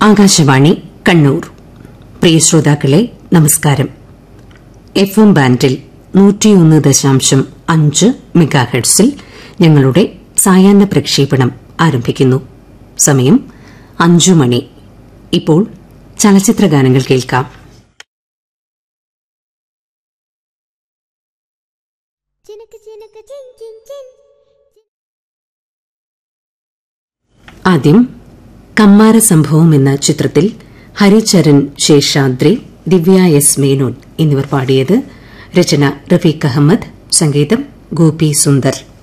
ആകാശവാണി കണ്ണൂർ പ്രിയ ശ്രോതാക്കളെ നമസ്കാരം F M ബാൻഡിൽ നൂറ്റിയൊന്ന് ദശാംശം അഞ്ച് മെഗാഹെഡ്സിൽ ഞങ്ങളുടെ സായാഹ്ന പ്രക്ഷേപണം ആരംഭിക്കുന്നു സമയം അഞ്ചു മണി ഇപ്പോൾ ചലച്ചിത്ര ഗാനങ്ങൾ കേൾക്കാം ചിനക്ക് ചിനക്ക് ചിൻ ചിൻ ചിൻ ആദ്യം കമ്മാര സംഭവം എന്ന ചിത്രത്തിൽ ഹരിചരൺ ശേഷാദ്രി ദിവ്യ എസ് മേനോൻ എന്നിവർ പാടിയത് രചന റഫീഖ് അഹമ്മദ് സംഗീതം ഗോപി സുന്ദർ